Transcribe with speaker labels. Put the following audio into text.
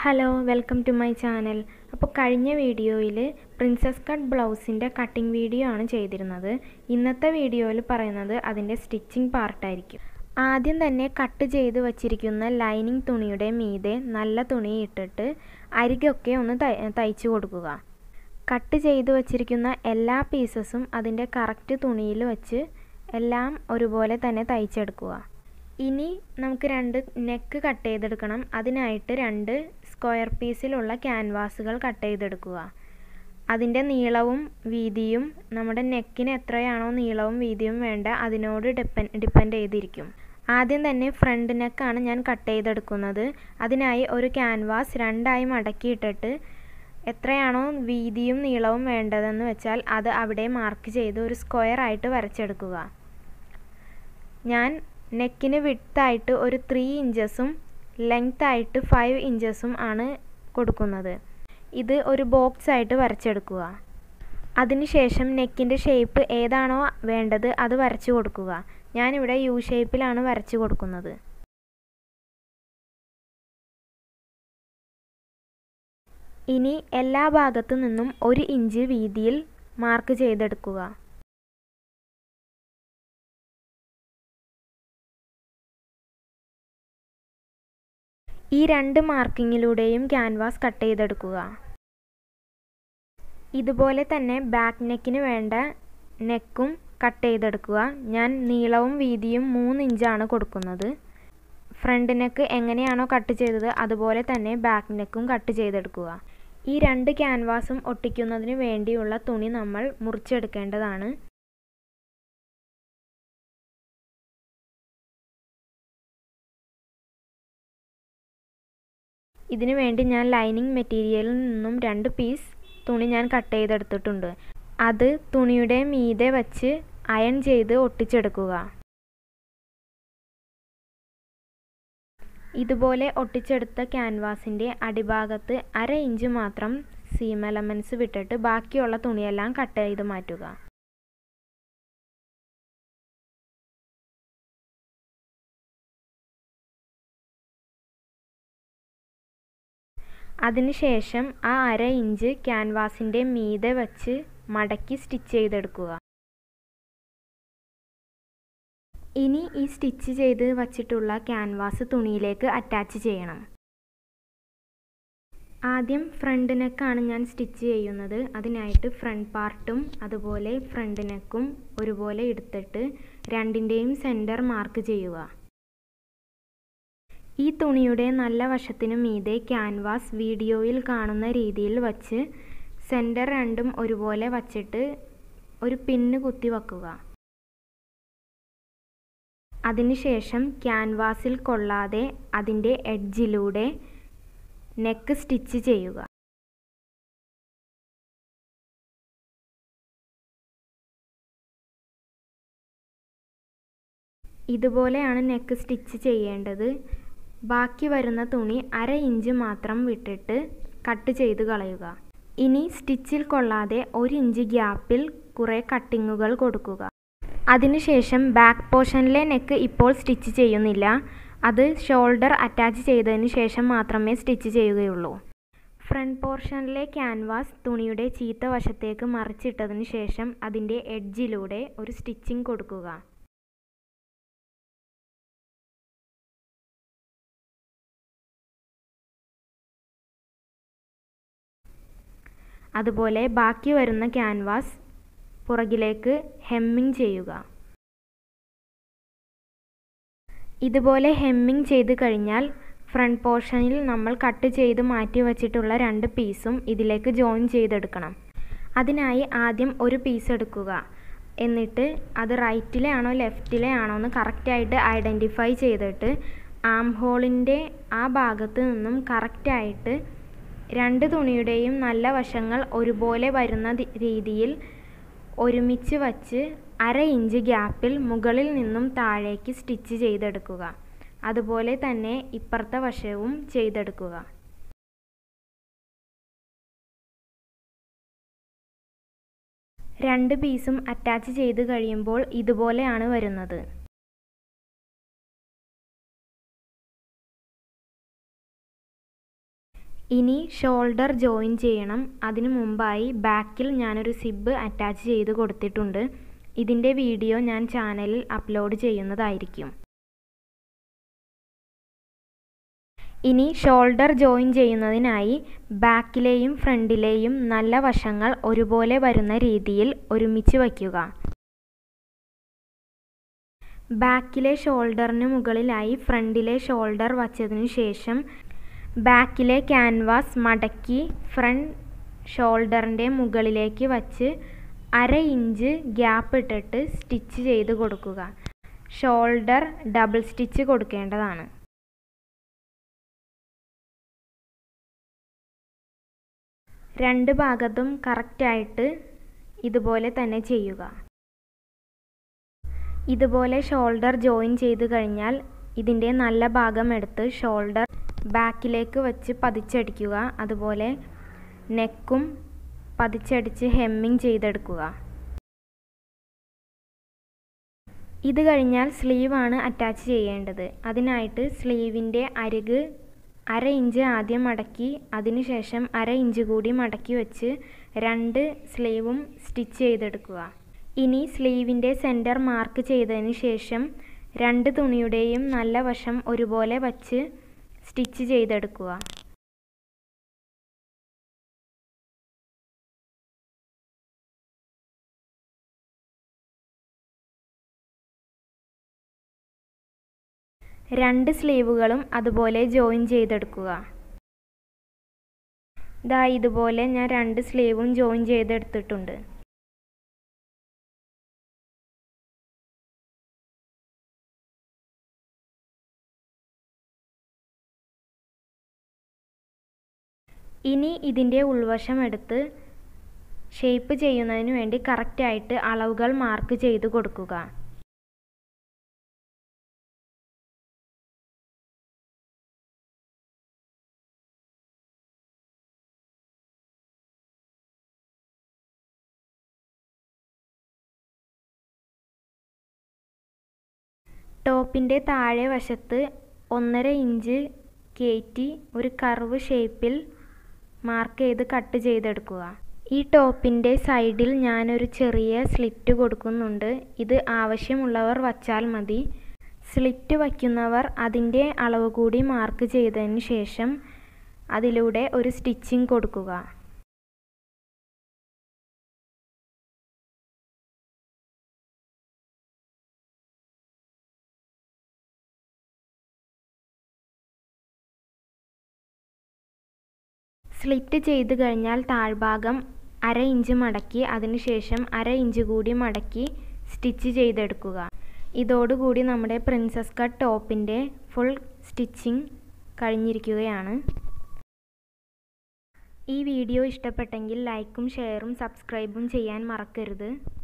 Speaker 1: hello welcome to my channel അപ്പോൾ കഴിഞ്ഞ വീഡിയോയിൽ പ്രിൻസസ് കട്ട് ബ്ലൗസിൻ്റെ കട്ടിംഗ് വീഡിയോ ആണ് ചെയ്തിരുന്നത് ഇന്നത്തെ വീഡിയോയിൽ പറയുന്നത് അതിൻ്റെ സ്റ്റിച്ചിങ് പാർട്ടായിരിക്കും ആദ്യം തന്നെ കട്ട് ചെയ്ത് വച്ചിരിക്കുന്ന ലൈനിങ് തുണിയുടെ മീതെ നല്ല തുണി ഇട്ടിട്ട് അരികൊക്കെ ഒന്ന് തയ്ച്ചു കൊടുക്കുക കട്ട് ചെയ്ത് വച്ചിരിക്കുന്ന എല്ലാ പീസസും അതിൻ്റെ കറക്റ്റ് തുണിയിൽ വെച്ച് എല്ലാം ഒരുപോലെ തന്നെ തയ്ച്ചെടുക്കുക ഇനി നമുക്ക് രണ്ട് നെക്ക് കട്ട് ചെയ്തെടുക്കണം അതിനായിട്ട് രണ്ട് സ്ക്വയർ പീസിലുള്ള ക്യാൻവാസുകൾ കട്ട് ചെയ്തെടുക്കുക അതിൻ്റെ നീളവും വീതിയും നമ്മുടെ നെക്കിന് എത്രയാണോ നീളവും വീതിയും വേണ്ട അതിനോട് ഡിപ്പെൻ ഡിപ്പെൻഡ് ചെയ്തിരിക്കും ആദ്യം തന്നെ ഫ്രണ്ട് നെക്കാണ് ഞാൻ കട്ട് ചെയ്തെടുക്കുന്നത് അതിനായി ഒരു ക്യാൻവാസ് രണ്ടായി മടക്കിയിട്ടിട്ട് എത്രയാണോ വീതിയും നീളവും വേണ്ടതെന്ന് വെച്ചാൽ അത് അവിടെ മാർക്ക് ചെയ്ത് ഒരു സ്ക്വയർ ആയിട്ട് വരച്ചെടുക്കുക ഞാൻ നെക്കിന് വിട്ടായിട്ട് ഒരു ത്രീ ഇഞ്ചസും ലെങ്ത് ആയിട്ട് ഫൈവ് ഇഞ്ചസും ആണ് കൊടുക്കുന്നത് ഇത് ഒരു ബോക്സ് ആയിട്ട് വരച്ചെടുക്കുക അതിനുശേഷം നെക്കിൻ്റെ ഷേപ്പ് ഏതാണോ വേണ്ടത് അത് വരച്ചു കൊടുക്കുക ഞാനിവിടെ യു ഷേപ്പിലാണ് വരച്ചു കൊടുക്കുന്നത് ഇനി എല്ലാ ഭാഗത്തു നിന്നും ഒരു ഇഞ്ച് വീതിയിൽ മാർക്ക് ചെയ്തെടുക്കുക ഈ രണ്ട് മാർക്കിങ്ങിലൂടെയും ക്യാൻവാസ് കട്ട് ചെയ്തെടുക്കുക ഇതുപോലെ തന്നെ ബാക്ക് നെക്കിന് വേണ്ട നെക്കും കട്ട് ചെയ്തെടുക്കുക ഞാൻ നീളവും വീതിയും മൂന്ന് ഇഞ്ചാണ് കൊടുക്കുന്നത് ഫ്രണ്ട് നെക്ക് എങ്ങനെയാണോ കട്ട് ചെയ്തത് അതുപോലെ തന്നെ ബാക്ക് നെക്കും കട്ട് ചെയ്തെടുക്കുക ഈ രണ്ട് ക്യാൻവാസും ഒട്ടിക്കുന്നതിന് വേണ്ടിയുള്ള തുണി നമ്മൾ മുറിച്ചെടുക്കേണ്ടതാണ് ഇതിനു വേണ്ടി ഞാൻ ലൈനിങ് മെറ്റീരിയലിൽ നിന്നും രണ്ട് പീസ് തുണി ഞാൻ കട്ട് ചെയ്തെടുത്തിട്ടുണ്ട് അത് തുണിയുടെ മീതെ വച്ച് അയൺ ചെയ്ത് ഒട്ടിച്ചെടുക്കുക ഇതുപോലെ ഒട്ടിച്ചെടുത്ത ക്യാൻവാസിൻ്റെ അടിഭാഗത്ത് അര ഇഞ്ച് മാത്രം സീം എലമെൻറ്റ്സ് വിട്ടിട്ട് ബാക്കിയുള്ള തുണിയെല്ലാം കട്ട് ചെയ്ത് മാറ്റുക അതിനുശേഷം ആ അര ഇഞ്ച് ക്യാൻവാസിൻ്റെ മീതെ വച്ച് മടക്കി സ്റ്റിച്ച് ചെയ്തെടുക്കുക ഇനി ഈ സ്റ്റിച്ച് ചെയ്ത് വച്ചിട്ടുള്ള ക്യാൻവാസ് തുണിയിലേക്ക് അറ്റാച്ച് ചെയ്യണം ആദ്യം ഫ്രണ്ട് നെക്കാണ് ഞാൻ സ്റ്റിച്ച് ചെയ്യുന്നത് അതിനായിട്ട് ഫ്രണ്ട് പാർട്ടും അതുപോലെ ഫ്രണ്ട് നെക്കും ഒരുപോലെ എടുത്തിട്ട് രണ്ടിൻ്റെയും സെൻറ്റർ മാർക്ക് ചെയ്യുക ഈ തുണിയുടെ നല്ല വശത്തിനു മീതെ ക്യാൻവാസ് വീഡിയോയിൽ കാണുന്ന രീതിയിൽ വച്ച് സെൻറ്റർ രണ്ടും ഒരുപോലെ വച്ചിട്ട് ഒരു പിന്ന് കുത്തി വെക്കുക അതിനുശേഷം ക്യാൻവാസിൽ കൊള്ളാതെ അതിൻ്റെ എഡ്ജിലൂടെ നെക്ക് സ്റ്റിച്ച് ചെയ്യുക ഇതുപോലെയാണ് നെക്ക് സ്റ്റിച്ച് ചെയ്യേണ്ടത് ബാക്കി വരുന്ന തുണി അര ഇഞ്ച് മാത്രം വിട്ടിട്ട് കട്ട് ചെയ്ത് കളയുക ഇനി സ്റ്റിച്ചിൽ കൊള്ളാതെ ഒരു ഇഞ്ച് ഗ്യാപ്പിൽ കുറേ കട്ടിങ്ങുകൾ കൊടുക്കുക അതിനുശേഷം ബാക്ക് പോർഷനിലെ നെക്ക് ഇപ്പോൾ സ്റ്റിച്ച് ചെയ്യുന്നില്ല അത് ഷോൾഡർ അറ്റാച്ച് ചെയ്തതിന് ശേഷം മാത്രമേ സ്റ്റിച്ച് ചെയ്യുകയുള്ളൂ ഫ്രണ്ട് പോർഷനിലെ ക്യാൻവാസ് തുണിയുടെ ചീത്ത വശത്തേക്ക് മറിച്ചിട്ടതിന് ശേഷം അതിൻ്റെ എഡ്ജിലൂടെ ഒരു സ്റ്റിച്ചിങ് കൊടുക്കുക അതുപോലെ ബാക്കി വരുന്ന ക്യാൻവാസ് പുറകിലേക്ക് ഹെമ്മിങ് ചെയ്യുക ഇതുപോലെ ഹെമ്മിങ് ചെയ്ത് കഴിഞ്ഞാൽ ഫ്രണ്ട് പോർഷനിൽ നമ്മൾ കട്ട് ചെയ്ത് മാറ്റി വച്ചിട്ടുള്ള രണ്ട് പീസും ഇതിലേക്ക് ജോയിൻ ചെയ്തെടുക്കണം അതിനായി ആദ്യം ഒരു പീസ് എടുക്കുക എന്നിട്ട് അത് റൈറ്റിലെ ആണോ ലെഫ്റ്റിലെ ആണോ എന്ന് കറക്റ്റായിട്ട് ഐഡൻറ്റിഫൈ ചെയ്തിട്ട് ആം ഹോളിൻ്റെ ആ ഭാഗത്ത് നിന്നും കറക്റ്റായിട്ട് രണ്ട് തുണിയുടെയും നല്ല വശങ്ങൾ ഒരുപോലെ വരുന്ന രീതിയിൽ ഒരുമിച്ച് വച്ച് അര ഇഞ്ച് ഗ്യാപ്പിൽ മുകളിൽ നിന്നും താഴേക്ക് സ്റ്റിച്ച് ചെയ്തെടുക്കുക അതുപോലെ തന്നെ ഇപ്പുറത്തെ വശവും ചെയ്തെടുക്കുക രണ്ട് പീസും അറ്റാച്ച് ചെയ്ത് കഴിയുമ്പോൾ ഇതുപോലെയാണ് വരുന്നത് ഇനി ഷോൾഡർ ജോയിൻ ചെയ്യണം അതിനു മുമ്പായി ബാക്കിൽ ഞാനൊരു സിബ് അറ്റാച്ച് ചെയ്ത് കൊടുത്തിട്ടുണ്ട് ഇതിൻ്റെ വീഡിയോ ഞാൻ ചാനലിൽ അപ്ലോഡ് ചെയ്യുന്നതായിരിക്കും ഇനി ഷോൾഡർ ജോയിൻ ചെയ്യുന്നതിനായി ബാക്കിലെയും ഫ്രണ്ടിലെയും നല്ല വശങ്ങൾ ഒരുപോലെ വരുന്ന രീതിയിൽ ഒരുമിച്ച് വയ്ക്കുക ബാക്കിലെ ഷോൾഡറിന് മുകളിലായി ഫ്രണ്ടിലെ ഷോൾഡർ വച്ചതിനു ശേഷം ബാക്കിലെ ക്യാൻവാസ് മടക്കി ഫ്രണ്ട് ഷോൾഡറിൻ്റെ മുകളിലേക്ക് വച്ച് അര ഇഞ്ച് ഗ്യാപ്പ് ഇട്ടിട്ട് സ്റ്റിച്ച് ചെയ്ത് കൊടുക്കുക ഷോൾഡർ ഡബിൾ സ്റ്റിച്ച് കൊടുക്കേണ്ടതാണ് രണ്ട് ഭാഗത്തും കറക്റ്റായിട്ട് ഇതുപോലെ തന്നെ ചെയ്യുക ഇതുപോലെ ഷോൾഡർ ജോയിൻ ചെയ്ത് കഴിഞ്ഞാൽ ഇതിൻ്റെ നല്ല ഭാഗം എടുത്ത് ഷോൾഡർ ബാക്കിലേക്ക് വെച്ച് പതിച്ചടിക്കുക അതുപോലെ നെക്കും പതിച്ചടിച്ച് ഹെമ്മിങ് ചെയ്തെടുക്കുക ഇത് കഴിഞ്ഞാൽ സ്ലീവാണ് അറ്റാച്ച് ചെയ്യേണ്ടത് അതിനായിട്ട് സ്ലീവിൻ്റെ അരിക് അര ഇഞ്ച് ആദ്യം മടക്കി അതിനുശേഷം അര ഇഞ്ച് കൂടി മടക്കി വെച്ച് രണ്ട് സ്ലീവും സ്റ്റിച്ച് ചെയ്തെടുക്കുക ഇനി സ്ലീവിൻ്റെ സെൻറ്റർ മാർക്ക് ചെയ്തതിന് ശേഷം രണ്ട് തുണിയുടെയും നല്ല വശം ഒരുപോലെ വച്ച് സ്റ്റിച്ച് ചെയ്തെടുക്കുക രണ്ട് സ്ലീവുകളും അതുപോലെ ജോയിൻ ചെയ്തെടുക്കുക ദാ ഇതുപോലെ ഞാൻ രണ്ട് സ്ലീവും ജോയിൻ ചെയ്തെടുത്തിട്ടുണ്ട് ഇനി ഇതിൻ്റെ ഉൾവശം എടുത്ത് ഷേപ്പ് ചെയ്യുന്നതിന് വേണ്ടി കറക്റ്റായിട്ട് അളവുകൾ മാർക്ക് ചെയ്ത് കൊടുക്കുക ടോപ്പിൻ്റെ താഴെ വശത്ത് ഒന്നര ഇഞ്ച് കയറ്റി ഒരു കർവ് ഷേപ്പിൽ മാർക്ക് ചെയ്ത് കട്ട് ചെയ്തെടുക്കുക ഈ ടോപ്പിൻ്റെ സൈഡിൽ ഞാനൊരു ചെറിയ സ്ലിറ്റ് കൊടുക്കുന്നുണ്ട് ഇത് ആവശ്യമുള്ളവർ വച്ചാൽ മതി സ്ലിറ്റ് വയ്ക്കുന്നവർ അതിൻ്റെ അളവ് കൂടി മാർക്ക് ചെയ്തതിന് ശേഷം അതിലൂടെ ഒരു സ്റ്റിച്ചിങ് കൊടുക്കുക സ്ലിറ്റ് ചെയ്ത് കഴിഞ്ഞാൽ താഴ്ഭാഗം അര ഇഞ്ച് മടക്കി അതിനുശേഷം അര ഇഞ്ച് കൂടി മടക്കി സ്റ്റിച്ച് ചെയ്തെടുക്കുക ഇതോടുകൂടി നമ്മുടെ പ്രിൻസസ് കട്ട് ടോപ്പിൻ്റെ ഫുൾ സ്റ്റിച്ചിങ് കഴിഞ്ഞിരിക്കുകയാണ് ഈ വീഡിയോ ഇഷ്ടപ്പെട്ടെങ്കിൽ ലൈക്കും ഷെയറും സബ്സ്ക്രൈബും ചെയ്യാൻ മറക്കരുത്